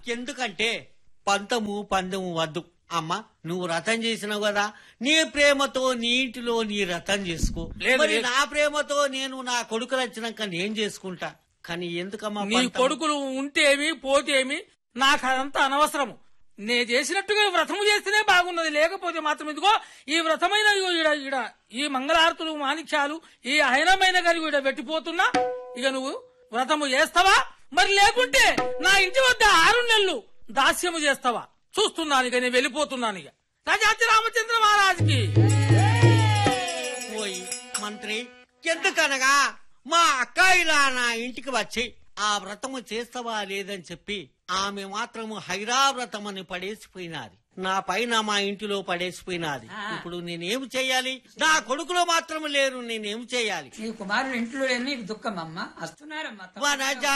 ఎందుకంటే పంతము పందము వద్దు అమ్మా నువ్వు రథం చేసినావు కదా నీ ప్రేమతో నీ ఇంటిలో నీ రథం చేసుకో లేదు, మరి లేదు. నా ప్రేమతో నేను నా కొడుకులు వచ్చినాక నేను చేసుకుంటా కానీ ఎందుకమ్మా నీ పంతం? కొడుకులు ఉంటేమి పోతేమి నాకు అదంతా అనవసరము నే చేసినట్టుగా ఈ వ్రతము చేస్తేనే బాగున్నది లేకపోతే మాత్రం ఇదిగో ఈ వ్రతమైన ఇగో ఈడ ఈడ ఈ మంగళారతులు మాణిక్యాలు ఈ అహైనమైన కలిగి ఈడ పెట్టిపోతున్నా ఇక నువ్వు వ్రతము చేస్తావా మరి లేకుంటే నా ఇంటి వద్ద ఆరు నెలలు దాస్యము చేస్తావా చూస్తున్నాను ఇక నేను వెళ్ళిపోతున్నాను ఇక రాజాతి రామచంద్ర మహారాజుకి పోయి మంత్రి ఎందుకనగా మా అక్క ఇలా నా ఇంటికి వచ్చి ఆ వ్రతము చేస్తావా లేదని చెప్పి ఆమె మాత్రము హైరా వ్రతం అని పడేసిపోయినాది నా పైన మా ఇంటిలో పడేసిపోయినాది ఇప్పుడు నేనేం చేయాలి నా కొడుకులో మాత్రం లేరు నేనేం చేయాలి నీ కుమారుడు ఇంట్లో లేని నీకు దుఃఖం అమ్మ వస్తున్నారమ్మా వనజ